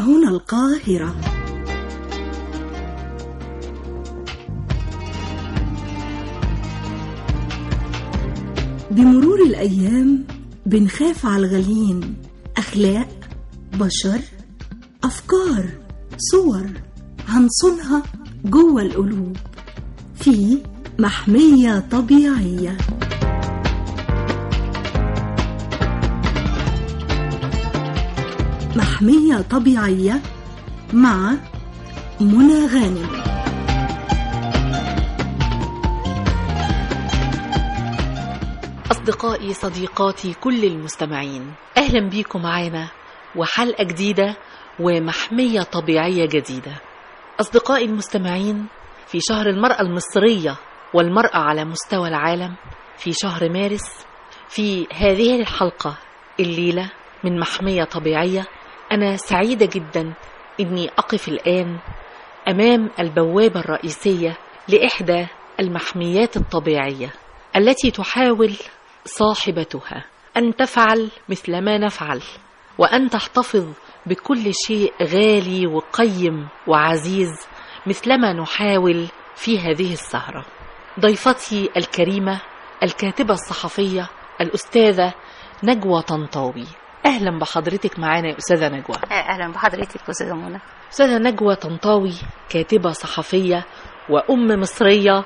هنا القاهرة بمرور الأيام بنخاف على الغاليين أخلاق بشر أفكار صور هنصونها جوه القلوب في محمية طبيعية محمية طبيعية مع منى غانم أصدقائي صديقاتي كل المستمعين أهلا بيكم معانا وحلقة جديدة ومحمية طبيعية جديدة أصدقائي المستمعين في شهر المرأة المصرية والمرأة على مستوى العالم في شهر مارس في هذه الحلقة الليلة من محمية طبيعية أنا سعيدة جدا إني أقف الآن أمام البوابة الرئيسية لإحدى المحميات الطبيعية التي تحاول صاحبتها أن تفعل مثل ما نفعل وأن تحتفظ بكل شيء غالي وقيم وعزيز مثلما نحاول في هذه السهرة ضيفتي الكريمة الكاتبة الصحفية الأستاذة نجوى طنطاوي أهلا بحضرتك معانا يا أستاذة نجوى اهلا بحضرتك استاذه منى أستاذة نجوى طنطاوي كاتبة صحفية وأم مصرية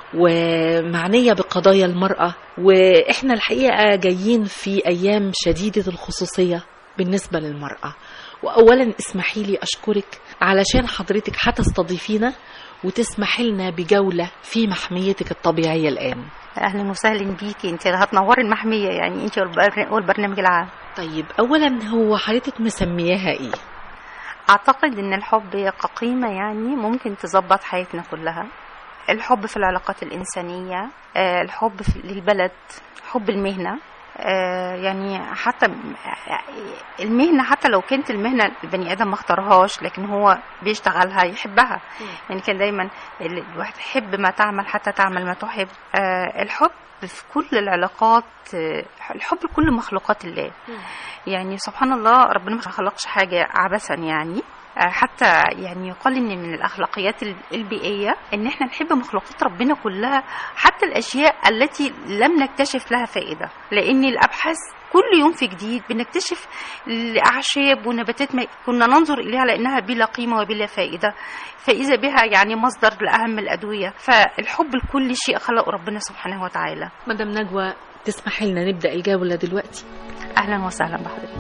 ومعنية بقضايا المرأة وإحنا الحقيقة جايين في أيام شديدة الخصوصية بالنسبة للمرأة وأولا اسمحي لي أشكرك علشان حضرتك هتستضيفينا وتسمحي لنا بجولة في محميتك الطبيعية الآن اهلا وسهلا بيكي انت هتنوري المحميه يعني انت والبر- والبرنامج العام طيب أولا هو حضرتك مسمياها إيه؟ اعتقد ان الحب كقيمه يعني ممكن تظبط حياتنا كلها الحب في العلاقات الانسانيه آه، الحب في- للبلد حب المهنه آه، يعني حتى م- المهنة حتى لو كانت المهنة البني آدم ما اختارهاش لكن هو بيشتغلها يحبها يعني كان دايما ال- الواحد يحب ما تعمل حتى تعمل ما تحب آه، الحب في كل العلاقات آه، الحب لكل مخلوقات الله يعني سبحان الله ربنا ما خلقش حاجة عبثا يعني آه، حتى يعني يقال ان من الاخلاقيات ال- البيئيه ان احنا نحب مخلوقات ربنا كلها حتى الاشياء التي لم نكتشف لها فائده لان الابحاث كل يوم في جديد بنكتشف الاعشاب ونباتات ما كنا ننظر اليها على انها بلا قيمه وبلا فائده فاذا بها يعني مصدر لاهم الادويه فالحب لكل شيء خلقه ربنا سبحانه وتعالى مدام نجوى تسمحي لنا نبدأ الجولة دلوقتي اهلا وسهلا بحضرتك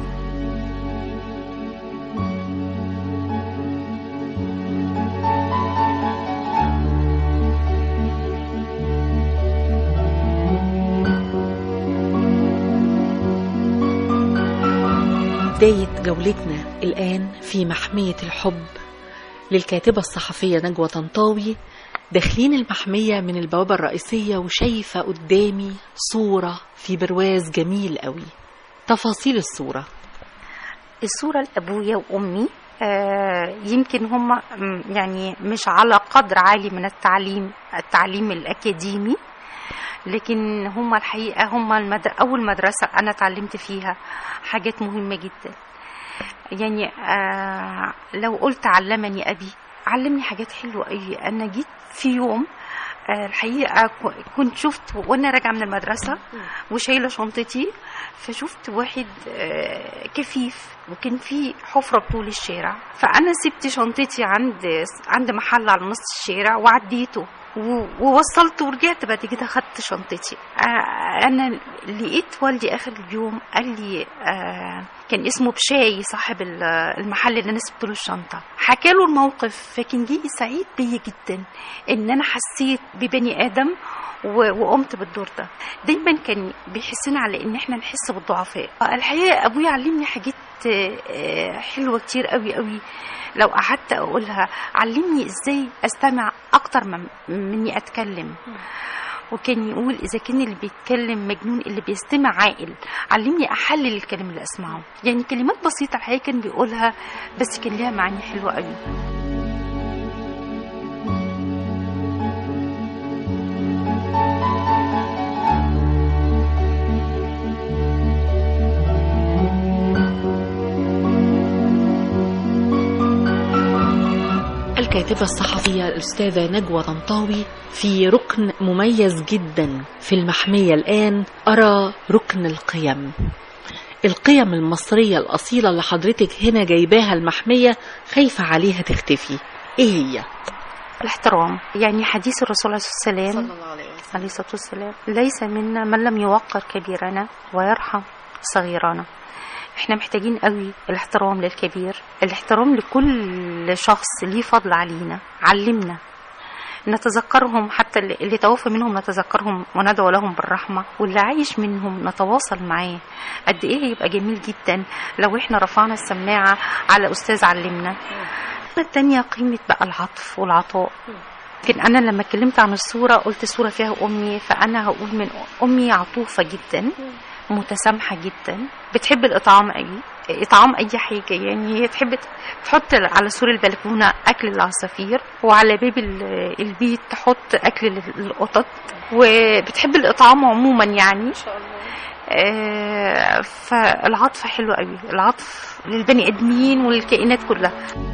بداية جولتنا الآن في محمية الحب للكاتبة الصحفية نجوى طنطاوي داخلين المحمية من البوابة الرئيسية وشايفة قدامي صورة في برواز جميل قوي تفاصيل الصورة الصورة لأبويا وأمي آه، يمكن هم م- يعني مش على قدر عالي من التعليم التعليم الأكاديمي لكن هم الحقيقة هم المد... أول مدرسة أنا اتعلمت فيها حاجات مهمة جدا يعني آه لو قلت علمني أبي علمني حاجات حلوة أوي أنا جيت في يوم آه الحقيقة ك- كنت شفت وأنا راجعة من المدرسة وشايلة شنطتي فشفت واحد آه، كفيف وكان في حفرة طول الشارع فأنا سبت شنطتي عند عند محل على نص الشارع وعديته و- ووصلت ورجعت بعد كده خدت شنطتي آه، انا لقيت والدي اخر اليوم قال لي آه، كان اسمه بشاي صاحب ال- المحل اللي انا سبت له الشنطه حكى له الموقف فكان جه سعيد بيا جدا ان انا حسيت ببني ادم و- وقمت بالدور ده دايما كان بيحسنا على ان احنا نحس بالضعفاء آه، الحقيقه ابويا علمني حاجات آه، آه، حلوه كتير قوي قوي لو قعدت اقولها علمني ازاي استمع اكتر من مني اتكلم وكان يقول اذا كان اللي بيتكلم مجنون اللي بيستمع عاقل علمني احلل الكلام اللي اسمعه يعني كلمات بسيطه الحقيقه كان بيقولها بس كان ليها معاني حلوه قوي الكاتبة الصحفية الأستاذة نجوى طنطاوي في ركن مميز جدا في المحمية الآن أرى ركن القيم القيم المصرية الأصيلة اللي حضرتك هنا جايباها المحمية خايفة عليها تختفي إيه هي؟ الاحترام يعني حديث الرسول عليه الصلاة والسلام الله عليه وسلم عليه الصلاة والسلام ليس منا من لم يوقر كبيرنا ويرحم صغيرنا احنا محتاجين قوي الاحترام للكبير الاحترام لكل شخص ليه فضل علينا علمنا نتذكرهم حتى اللي اللي توفى منهم نتذكرهم وندعو لهم بالرحمة واللي عايش منهم نتواصل معاه قد ايه هيبقى جميل جدا لو احنا رفعنا السماعة على أستاذ علمنا التانية قيمة بقى العطف والعطاء لكن انا لما اتكلمت عن الصوره قلت الصوره فيها امي فانا هقول من امي عطوفه جدا متسامحه جدا بتحب الاطعام قوي اطعام اي حاجه يعني هي تحب تحط على سور البلكونه اكل العصافير وعلى باب ال- البيت تحط اكل للقطط وبتحب الاطعام عموما يعني آه، فالعطف حلو قوي العطف للبني ادمين وللكائنات كلها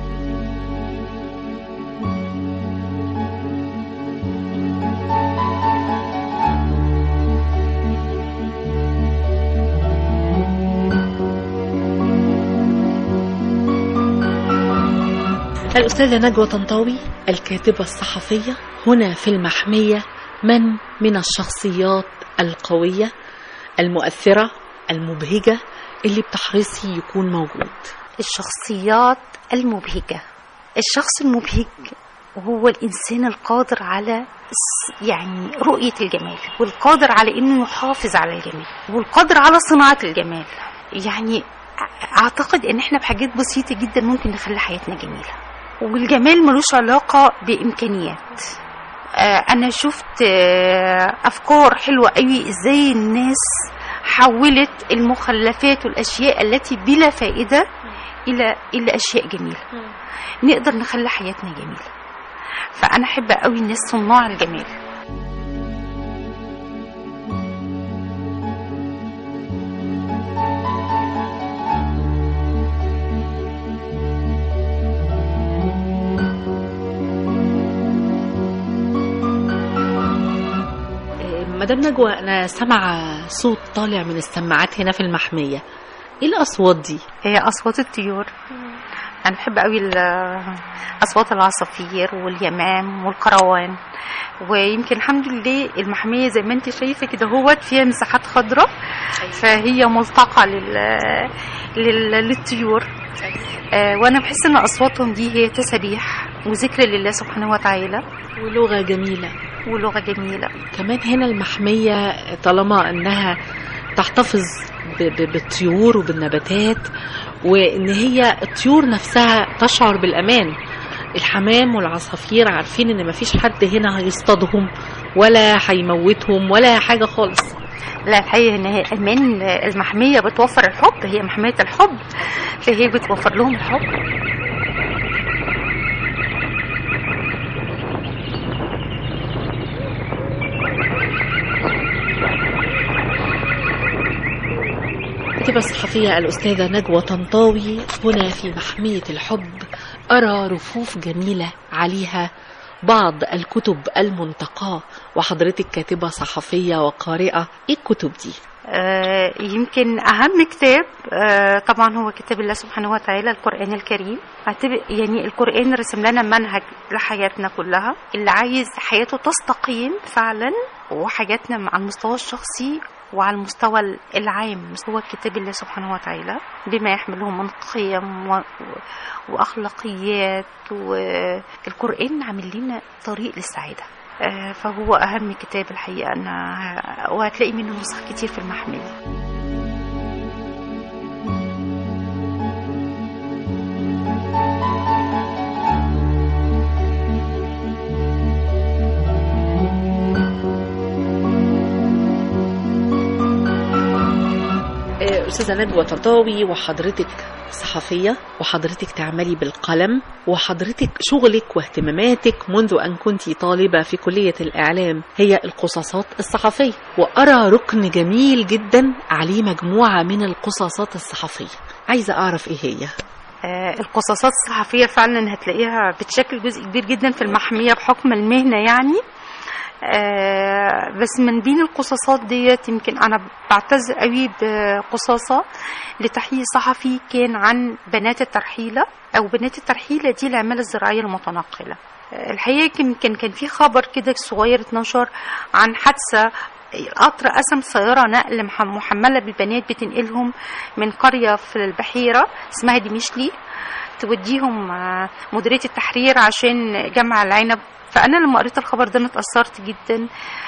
الأستاذة نجوى طنطاوي الكاتبة الصحفية هنا في المحمية من من الشخصيات القوية المؤثرة المبهجة اللي بتحرصي يكون موجود الشخصيات المبهجة الشخص المبهج هو الإنسان القادر على س- يعني رؤية الجمال والقادر على إنه يحافظ على الجمال والقادر على صناعة الجمال يعني أ- أعتقد إن إحنا بحاجات بسيطة جدا ممكن نخلي حياتنا جميلة والجمال ملوش علاقة بإمكانيات آه، أنا شفت آه، أفكار حلوة قوي إزاي الناس حولت المخلفات والأشياء التي بلا فائدة إلى إلى أشياء جميلة نقدر نخلي حياتنا جميلة فأنا أحب قوي الناس صناع الجمال آه، مدام نجوى أنا سامعة صوت طالع من السماعات هنا في المحمية إيه الأصوات دي؟ هي أصوات الطيور أنا بحب قوي ال- أصوات العصافير واليمام والكروان ويمكن الحمد لله المحمية زي ما انت شايفة كده هوت فيها مساحات خضراء فهي ملتقى لل... لل... للطيور آه وانا بحس ان اصواتهم دي هي تسابيح وذكر لله سبحانه وتعالى ولغة جميلة ولغه جميله كمان هنا المحمية طالما انها تحتفظ ب- ب- بالطيور وبالنباتات وان هي الطيور نفسها تشعر بالامان الحمام والعصافير عارفين ان مفيش حد هنا هيصطادهم ولا هيموتهم ولا حاجة خالص لا الحقيقه ان هي امان المحميه بتوفر الحب هي محميه الحب فهي بتوفر لهم الحب الكاتبة الصحفية الأستاذة نجوى طنطاوي هنا في محمية الحب أرى رفوف جميلة عليها بعض الكتب المنتقاة وحضرتك كاتبة صحفية وقارئة إيه الكتب دي؟ آه، يمكن أهم كتاب آه، طبعا هو كتاب الله سبحانه وتعالى القرآن الكريم اعتبر- يعني القرآن رسم لنا منهج لحياتنا كلها اللي عايز حياته تستقيم فعلا وحاجاتنا على المستوى الشخصي وعلى المستوى العام هو كتاب الله سبحانه وتعالى بما يحمله من قيم و... و- وأخلاقيات والقرآن عامل لنا طريق للسعادة آه، فهو أهم كتاب الحقيقة أنا وهتلاقي منه نسخ كتير في المحمية آه، أستاذة نجوى طنطاوي وحضرتك صحفية وحضرتك تعملي بالقلم وحضرتك شغلك واهتماماتك منذ أن كنت طالبة في كلية الإعلام هي القصاصات الصحفية وأرى ركن جميل جدا عليه مجموعة من القصاصات الصحفية عايزة أعرف إيه هي آه، القصاصات الصحفية فعلا هتلاقيها بتشكل جزء كبير جدا في المحمية بحكم المهنة يعني آه، بس من بين القصاصات ديت يمكن انا بعتز قوي بقصاصة لتحقيق صحفي كان عن بنات الترحيلة او بنات الترحيلة دي العمالة الزراعية المتنقلة آه، الحقيقة يمكن كان في خبر كده صغير اتنشر عن حادثة القطر قسم سيارة نقل مح- محملة بالبنات بتنقلهم من قرية في البحيرة اسمها دمشلي توديهم آه، مديرية التحرير عشان جمع العنب فأنا لما قريت الخبر ده أنا اتأثرت جدا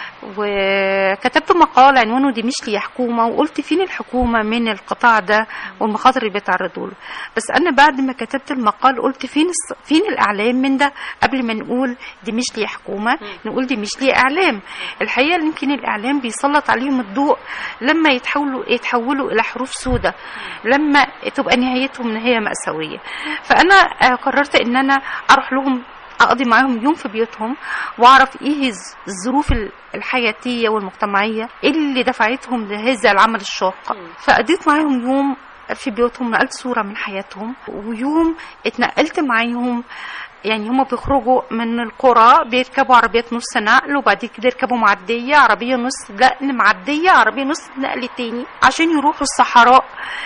وكتبت مقال عنوانه دمشلي يا حكومة وقلت فين الحكومة من القطاع ده والمخاطر اللي بيتعرضوا له بس أنا بعد ما كتبت المقال قلت فين الص- فين الإعلام من ده قبل ما نقول دمشلي يا حكومة نقول دمشلي إعلام الحقيقة اللي يمكن الإعلام بيسلط عليهم الضوء لما يتحولوا يتحولوا إلى حروف سوداء لما تبقى نهايتهم نهاية مأساوية فأنا آه، قررت إن أنا أروح لهم اقضي معاهم يوم في بيوتهم واعرف ايه الز- الظروف ال- الحياتيه والمجتمعيه اللي دفعتهم لهذا العمل الشاق فقضيت معاهم يوم في بيوتهم نقلت صورة من حياتهم ويوم اتنقلت معاهم يعني هما بيخرجوا من القرى بيركبوا عربيات نص نقل وبعد كده يركبوا معدية عربية نص نقل معدية عربية نص نقل تاني عشان يروحوا الصحراء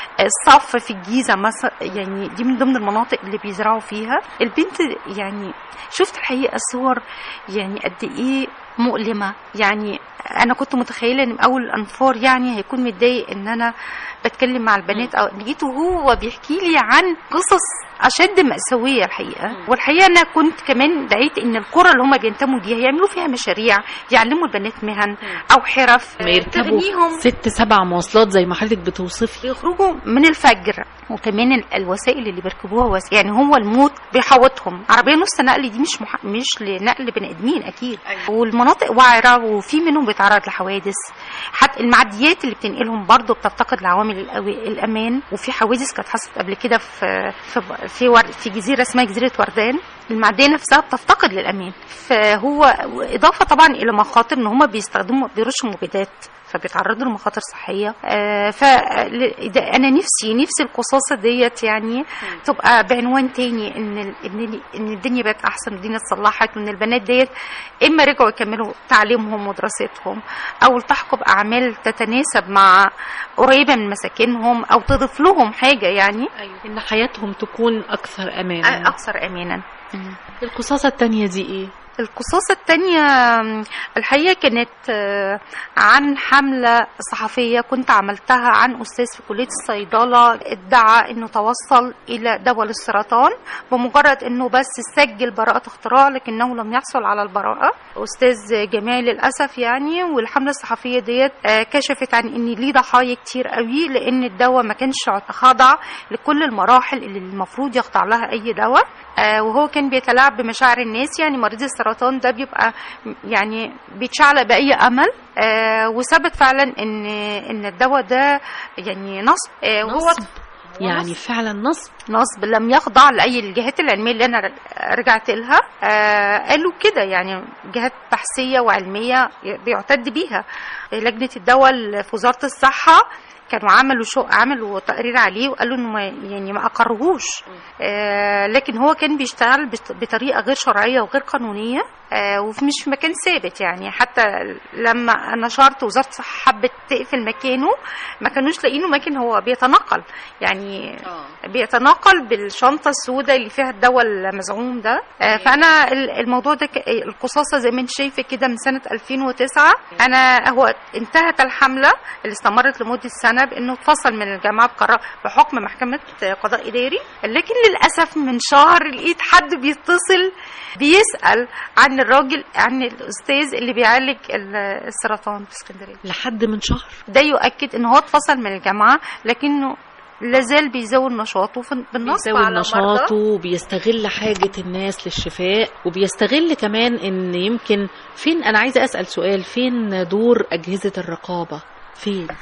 الصف في الجيزة مثلا يعني دي من ضمن المناطق اللي بيزرعوا فيها البنت يعني شفت الحقيقة صور يعني قد ايه مؤلمة يعني انا كنت متخيلة ان اول الانفار يعني هيكون متضايق ان انا بتكلم مع البنات او لقيته هو بيحكي لي عن قصص اشد مأساوية الحقيقة والحقيقة انا كنت كمان دعيت ان القرى اللي هم بينتموا ليها يعملوا فيها مشاريع يعلموا البنات مهن او حرف ما يركبوا تغنيهم ست سبع مواصلات زي ما حضرتك بتوصفي بيخرجوا من الفجر وكمان ال- الوسائل اللي بيركبوها وس... يعني هو الموت بيحوطهم عربيه نص نقل دي مش مح... مش لنقل بني ادمين اكيد أيوة. والمناطق وعره وفي منهم بيتعرض لحوادث حتى المعديات اللي بتنقلهم برضه بتفتقد لعوامل الأو- الامان وفي حوادث كانت حصلت قبل كده في في في, ور... في جزيره اسمها جزيره وردان المعديه نفسها بتفتقد للامان فهو اضافه طبعا الى مخاطر ان هم بيستخدموا بيرشوا مبيدات فبيتعرضوا لمخاطر صحيه آه ف انا نفسي نفسي القصاصه ديت يعني تبقى بعنوان تاني ان ال- ان ال- ان الدنيا بقت احسن والدنيا اتصلحت وان البنات ديت اما رجعوا يكملوا تعليمهم ودراستهم او التحقوا باعمال تتناسب مع قريبه من مساكنهم او تضيف لهم حاجه يعني أيوة. ان حياتهم تكون اكثر امان اكثر امانا القصاصة التانية دي ايه القصاصة التانية الحقيقة كانت آه، عن حملة صحفية كنت عملتها عن أستاذ في كلية الصيدلة ادعى أنه توصل إلى دواء للسرطان بمجرد أنه بس سجل براءة اختراع لكنه لم يحصل على البراءة أستاذ جمال للأسف يعني والحملة الصحفية ديت آه، كشفت عن أن ليه ضحايا كتير قوي لأن الدواء ما كانش خاضع لكل المراحل اللي المفروض يخضع لها أي دواء آه، وهو كان بيتلاعب بمشاعر الناس يعني مريض السرطان ده بيبقى يعني بيتشعلق بأي أمل آه، وثبت فعلا ان ان الدواء ده يعني نصب آه، وهو نصب. يعني فعلا نصب نصب لم يخضع لاي الجهات العلميه اللي انا رجعت لها آه قالوا كده يعني جهات بحثيه وعلميه بيعتد بيها لجنه الدواء في وزاره الصحه كانوا عملوا شو عملوا تقرير عليه وقالوا انه ما يعني ما اقرهوش آه لكن هو كان بيشتغل بط- بطريقه غير شرعيه وغير قانونيه آه ومش في مكان ثابت يعني حتى لما نشرت وزاره الصحه حبت تقفل مكانه ما كانوش لاقينه مكان هو بيتنقل يعني بيتناقل بالشنطه السوداء اللي فيها الدواء المزعوم ده آه، فانا ال- الموضوع ده ك- القصاصه زي ما انت شايفه كده من سنه 2009 انا هو انتهت الحمله اللي استمرت لمده سنه بانه اتفصل من الجامعه بقرار بحكم محكمه قضاء اداري لكن للاسف من شهر لقيت حد بيتصل بيسال عن الراجل عن الاستاذ اللي بيعالج ال- السرطان في اسكندريه لحد من شهر ده يؤكد ان هو اتفصل من الجامعه لكنه لازال بيزود نشاطه في بالنصب بيزود على المرضى. نشاطه وبيستغل حاجة الناس للشفاء وبيستغل كمان ان يمكن فين انا عايزة اسأل سؤال فين دور اجهزة الرقابة فين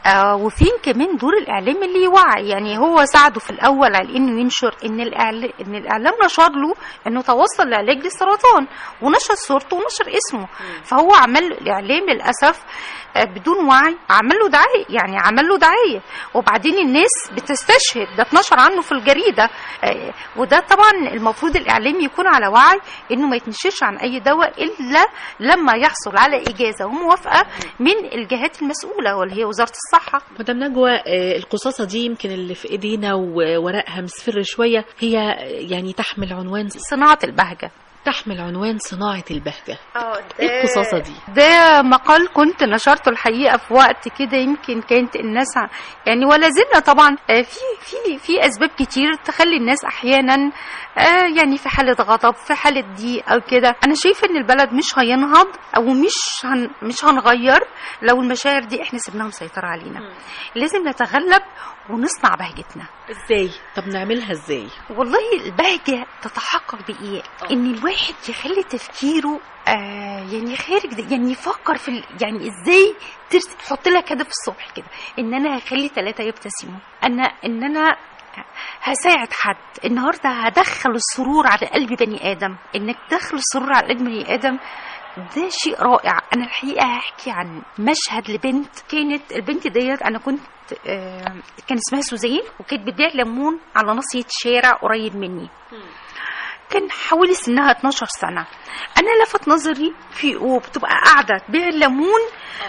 آه وفين كمان دور الاعلام اللي يوعي يعني هو ساعده في الاول على انه ينشر ان الاعلام ان الاعلام نشر له انه توصل لعلاج للسرطان ونشر صورته ونشر اسمه فهو عمل له الاعلام للاسف آه بدون وعي عمل له دعايه يعني عمل له دعايه وبعدين الناس بتستشهد ده اتنشر عنه في الجريده آه وده طبعا المفروض الاعلام يكون على وعي انه ما يتنشرش عن اي دواء الا لما يحصل على اجازه وموافقه من الجهات المسؤوله واللي هي وزاره الصحه مدام نجوى آه، القصاصة دي يمكن اللي في ايدينا وورقها مصفر شوية هي يعني تحمل عنوان صناعه البهجه تحمل عنوان صناعة البهجة اه ايه القصاصة دي؟ ده مقال كنت نشرته الحقيقه في وقت كده يمكن كانت الناس ع- يعني ولا زلنا طبعا آه، في في في اسباب كتير تخلي الناس احيانا آه، يعني في حاله غضب في حاله ضيق او كده انا شايفه ان البلد مش هينهض او مش هن مش هنغير لو المشاعر دي احنا سيبناها مسيطره علينا لازم نتغلب ونصنع بهجتنا ازاي؟ طب نعملها ازاي؟ والله البهجة تتحقق بإيه؟ آه. إن الواحد يخلي تفكيره آه يعني خارج ده يعني يفكر في ال... يعني إزاي ترس... تحط لك هدف الصبح كده إن أنا هخلي ثلاثة يبتسموا أنا إن أنا هساعد حد النهارده هدخل السرور على قلب بني ادم انك تدخل السرور على قلب بني ادم ده شيء رائع انا الحقيقه هحكي عن مشهد لبنت كانت البنت ديت انا كنت آه كان اسمها سوزين وكانت بتبيع ليمون على ناصيه شارع قريب مني كان حوالي سنها 12 سنه انا لفت نظري في وبتبقى قاعده تبيع الليمون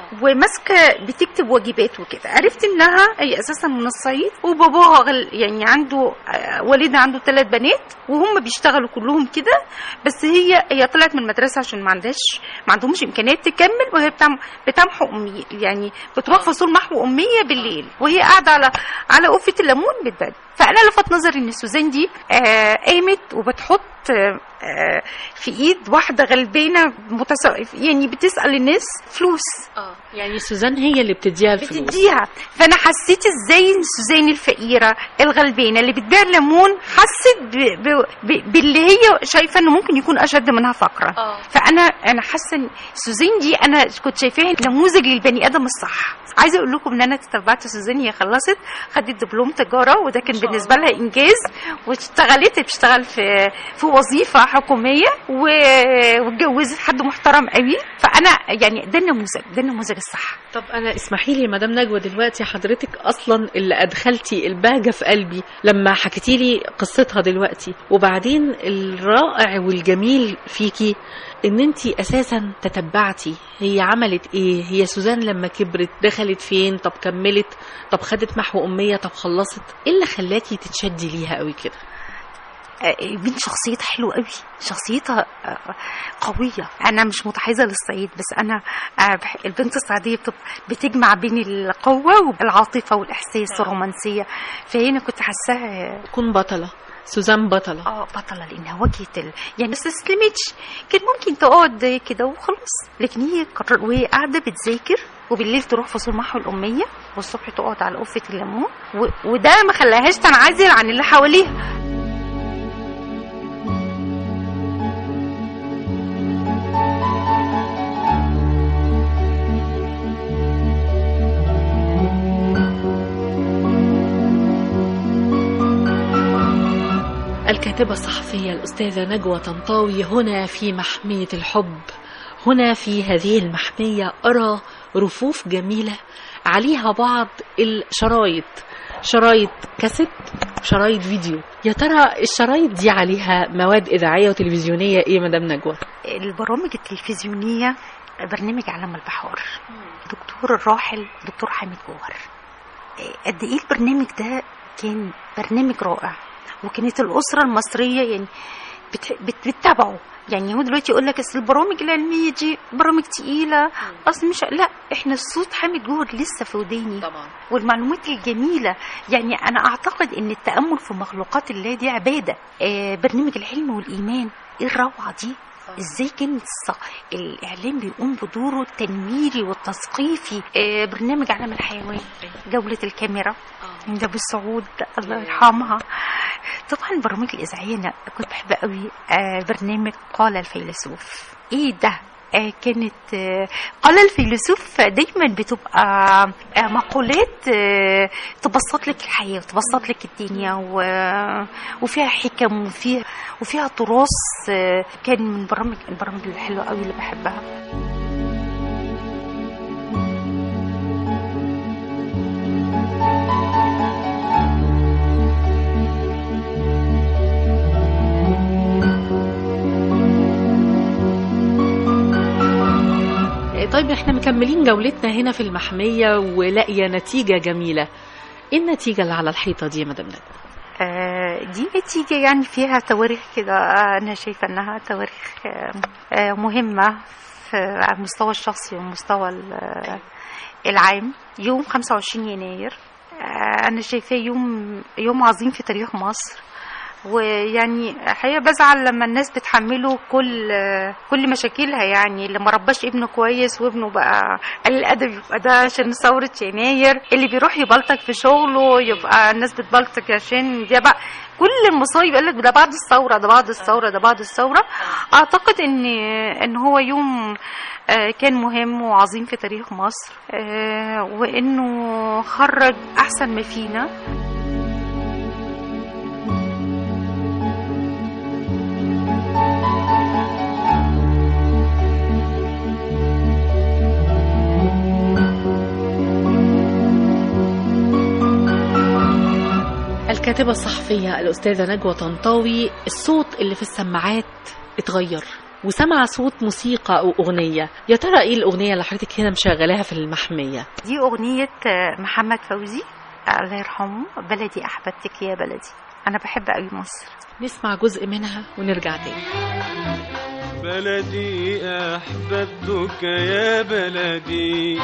وماسكه بتكتب واجبات وكده عرفت انها هي اساسا من الصعيد وباباها غل يعني عنده آه، والدها عنده ثلاث بنات وهم بيشتغلوا كلهم كده بس هي هي طلعت من المدرسه عشان ما عندهاش ما عندهمش امكانيات تكمل وهي بتعم بتمحو امي يعني بتروح فصول محو اميه بالليل وهي قاعده على على قفه الليمون بتبدل فانا لفت نظري ان سوزان دي آه قامت وبتحط آه آه، في ايد واحده غلبانه متسو... يعني بتسال الناس فلوس اه يعني سوزان هي اللي بتديها الفلوس بتديها فانا حسيت ازاي ان سوزان الفقيره الغلبانه اللي بتبيع ليمون حست ب... ب... ب... باللي هي شايفه انه ممكن يكون اشد منها فقرا اه فانا انا حاسه ان سوزان دي انا كنت شايفاها نموذج للبني ادم الصح عايزه اقول لكم ان انا تتبعت سوزان هي خلصت خدت دبلوم تجاره وده كان ما شاء بالنسبه لها انجاز واشتغلت بتشتغل في في وظيفه حكوميه و- واتجوزت حد محترم قوي فانا يعني ده النموذج ده النموذج الصح طب انا اسمحي لي مدام نجوى دلوقتي حضرتك اصلا اللي ادخلتي البهجه في قلبي لما حكيتي لي قصتها دلوقتي وبعدين الرائع والجميل فيكي ان انت اساسا تتبعتي هي عملت ايه هي سوزان لما كبرت دخلت فين طب كملت طب خدت محو اميه طب خلصت ايه اللي خلاكي تتشدي ليها قوي كده آه، بنت شخصيتها حلوه قوي شخصيتها آه، قويه انا مش متحيزه للصعيد بس انا آه، بح- البنت الصعيديه بتب- بتجمع بين القوه والعاطفه والاحساس والرومانسيه فهنا كنت حاساها تكون بطله سوزان بطله اه بطله لانها واجهت ال... يعني ما استسلمتش كان ممكن تقعد كده وخلاص لكن هي قرر وهي قاعده بتذاكر وبالليل تروح فصول محو الاميه والصبح تقعد على قفه الليمون و... وده ما خلاهاش تنعزل عن اللي حواليها الكاتبة الصحفية الأستاذة نجوى طنطاوي هنا في محمية الحب هنا في هذه المحمية أرى رفوف جميلة عليها بعض الشرايط شرايط كاسيت شرايط فيديو يا ترى الشرايط دي عليها مواد إذاعية وتلفزيونية إيه مدام نجوى البرامج التلفزيونيه برنامج عالم البحار دكتور الراحل دكتور حامد جوهر إيه، قد ايه البرنامج ده كان برنامج رائع وكانت الاسره المصريه يعني بت... بت... بتتابعه يعني هو دلوقتي يقول لك اصل البرامج العلميه دي برامج تقيله اصل مش لا احنا الصوت حامد جوهر لسه في وداني طبعا والمعلومات الجميلة يعني أنا أعتقد أن التأمل في مخلوقات الله دي عبادة آه برنامج العلم والإيمان إيه الروعة دي ازاي كان الص- الاعلام بيقوم بدوره التنويري والتثقيفي آه برنامج عالم الحيوان جولة الكاميرا عند ابو السعود الله يرحمها طبعا البرامج الاذاعيه انا كنت بحب قوي آه برنامج قال الفيلسوف ايه ده آه، كانت آه، قال الفيلسوف دايما بتبقى آه، مقولات آه، تبسط لك الحياة وتبسط لك الدنيا و- وفيها حكم وفيها وفيها تراث آه، كان من برامج البرامج الحلوة قوي اللي بحبها طيب احنا مكملين جولتنا هنا في المحمية ولاقية نتيجة جميلة ايه النتيجة اللي على الحيطة دي يا مدام نجوى؟ آه، دي نتيجة يعني فيها تواريخ كده آه، أنا شايفة إنها تواريخ آه، آه، مهمة في على المستوى الشخصي والمستوى ال- آه، العام يوم 25 يناير آه، أنا شايفاه يوم يوم عظيم في تاريخ مصر ويعني حقيقة بزعل لما الناس بتحمله كل كل مشاكلها يعني اللي ما رباش ابنه كويس وابنه بقى قليل الادب يبقى ده عشان ثورة يناير اللي بيروح يبلطج في شغله يبقى الناس بتبلطج عشان ده بقى كل المصايب قال لك ده بعد الثورة ده بعد الثورة ده بعد الثورة اعتقد ان ان هو يوم آه، كان مهم وعظيم في تاريخ مصر آه، وانه خرج احسن ما فينا الكاتبة الصحفية الأستاذة نجوى طنطاوي الصوت اللي في السماعات اتغير وسمع صوت موسيقى أو أغنية يا ترى إيه الأغنية اللي حضرتك هنا مشغلاها في المحمية دي أغنية آه، محمد فوزي آه، الله يرحمه بلدي أحببتك يا بلدي أنا بحب قوي مصر نسمع جزء منها ونرجع تاني بلدي أحببتك يا بلدي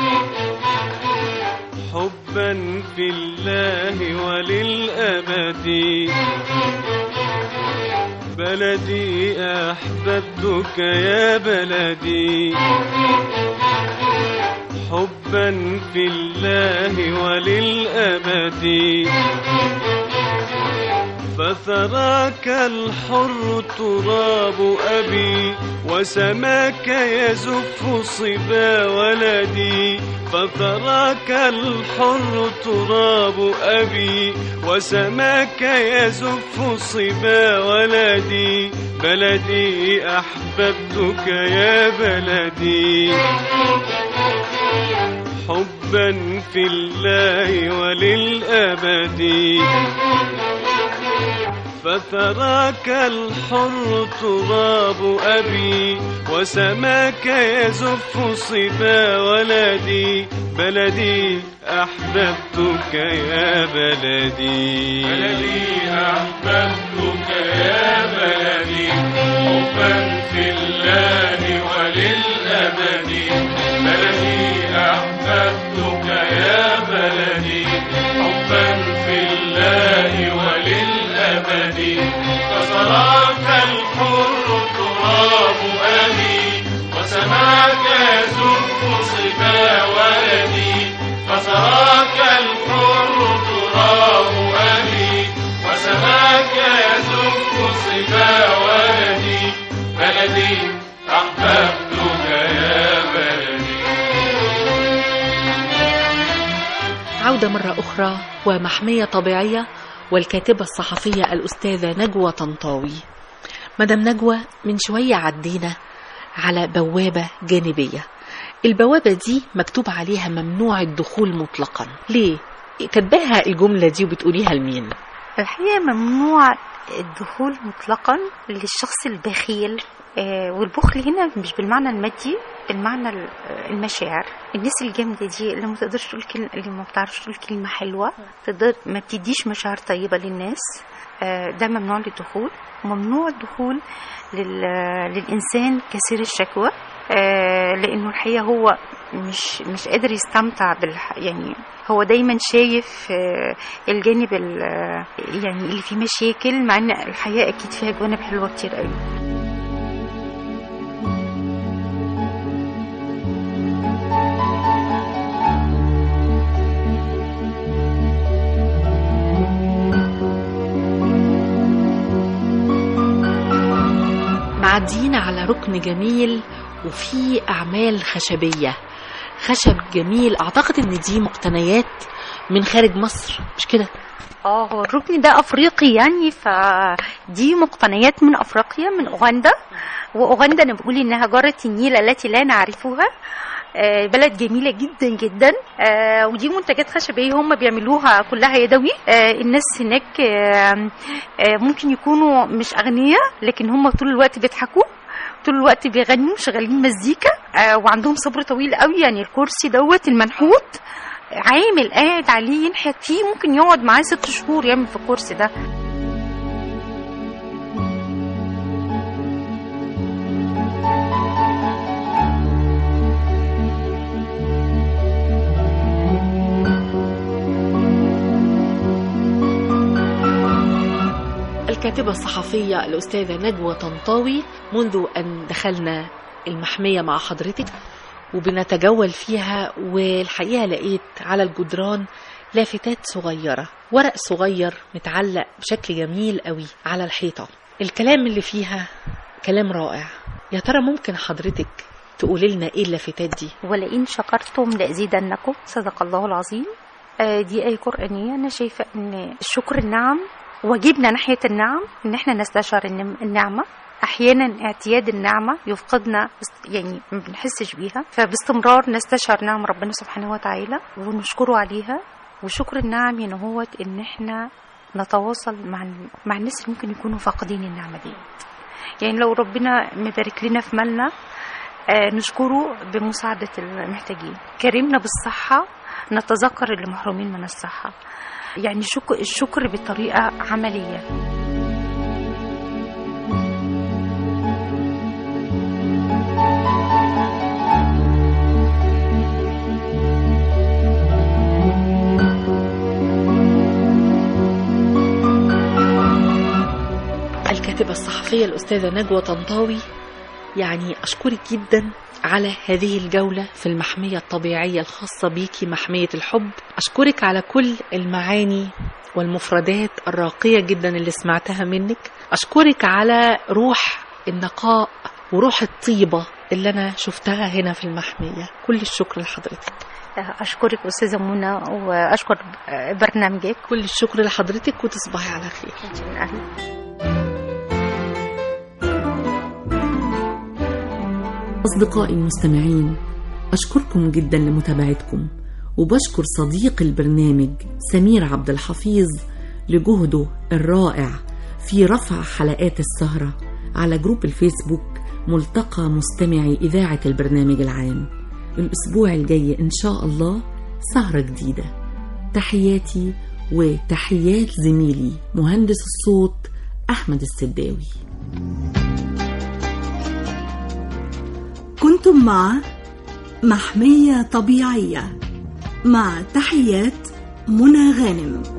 حبا في الله وللأبد بلدي أحببتك يا بلدي حبا في الله وللأبد فثراك الحر تراب أبي وسماك يزف صبا ولدي فثراك الحر تراب أبي وسماك يزف صبا ولدي بلدي أحببتك يا بلدي حبا في الله وللأبد فتراك الحر تراب أبي وسماك يزف صبا ولدي بلدي أحببتك يا بلدي بلدي أحببتك يا بلدي حبا في الله وللأبد بلدي أحببتك يا بلدي حبا في الله وللأبد فصراك الحر تراب أبي وسماك يزف صبا ولدي فصراك الحر تراب أبي وسماك يزف صبا ولدي بلدي أحببتك يا بلدي عودة مرة أخرى ومحمية طبيعية والكاتبة الصحفية الأستاذة نجوى طنطاوي مدام نجوى من شوية عدينا على بوابة جانبية البوابة دي مكتوب عليها ممنوع الدخول مطلقا ليه؟ كاتباها الجملة دي وبتقوليها لمين؟ الحقيقة ممنوع الدخول مطلقا للشخص البخيل آه، والبخل هنا مش بالمعنى المادي بالمعنى ال- آه، المشاعر الناس الجامدة دي اللي ما تقدرش تقول كلمة اللي ما بتعرفش تقول كلمة حلوة تقدر ما بتديش مشاعر طيبة للناس آه، ده ممنوع للدخول ممنوع الدخول لل... للإنسان كثير الشكوى آه، لأنه الحقيقة هو مش مش قادر يستمتع بالح... يعني هو دايما شايف آه، الجانب ال... آه، يعني اللي فيه مشاكل مع ان الحياة اكيد فيها جوانب حلوة كتير قوي معديين على ركن جميل وفي أعمال خشبية خشب جميل أعتقد إن دي مقتنيات من خارج مصر مش كده اه هو الركن ده افريقي يعني فدي مقتنيات من افريقيا من اوغندا واوغندا انا بقول انها جاره النيل التي لا نعرفها آه، بلد جميله جدا جدا آه، ودي منتجات خشبيه هم بيعملوها كلها يدوي آه، الناس هناك آه، آه، ممكن يكونوا مش اغنياء لكن هم طول الوقت بيضحكوا طول الوقت بيغنوا شغالين مزيكا آه، وعندهم صبر طويل قوي يعني الكرسي دوت المنحوت عامل قاعد عليه ينحت فيه ممكن يقعد معاه ست شهور يعمل في الكرسي ده الكاتبة الصحفية الأستاذة نجوى طنطاوي منذ أن دخلنا المحمية مع حضرتك وبنتجول فيها والحقيقة لقيت على الجدران لافتات صغيرة ورق صغير متعلق بشكل جميل قوي على الحيطة الكلام اللي فيها كلام رائع يا ترى ممكن حضرتك تقولي لنا ايه اللافتات دي ولئن شكرتم لأزيدنكم صدق الله العظيم آه، دي آية قرآنية أنا شايفة إن الشكر النعم واجبنا ناحية النعم إن إحنا نستشعر النم- النعمة أحيانا اعتياد النعمة يفقدنا بس- يعني ما بنحسش بيها فباستمرار نستشعر نعم ربنا سبحانه وتعالى ونشكره عليها وشكر النعم يعني هو إن إحنا نتواصل مع مع الناس اللي ممكن يكونوا فاقدين النعمة دي يعني لو ربنا مبارك لنا في مالنا آه، نشكره بمساعدة المحتاجين كرمنا بالصحة نتذكر اللي محرومين من الصحة يعني شك... الشكر بطريقة عملية الكاتبة الصحفية الأستاذة نجوى طنطاوي يعني أشكرك جدا على هذه الجولة في المحمية الطبيعية الخاصة بيكي محمية الحب أشكرك على كل المعاني والمفردات الراقية جدا اللي سمعتها منك أشكرك على روح النقاء وروح الطيبة اللي أنا شفتها هنا في المحمية كل الشكر لحضرتك آه، أشكرك أستاذة منى وأشكر آه، برنامجك كل الشكر لحضرتك وتصبحي على خير أصدقائي المستمعين أشكركم جدا لمتابعتكم وبشكر صديق البرنامج سمير عبد الحفيظ لجهده الرائع في رفع حلقات السهرة على جروب الفيسبوك ملتقى مستمعي إذاعة البرنامج العام الأسبوع الجاي إن شاء الله سهرة جديدة تحياتي وتحيات زميلي مهندس الصوت أحمد السداوي كنتم مع محمية طبيعية مع تحيات منى غانم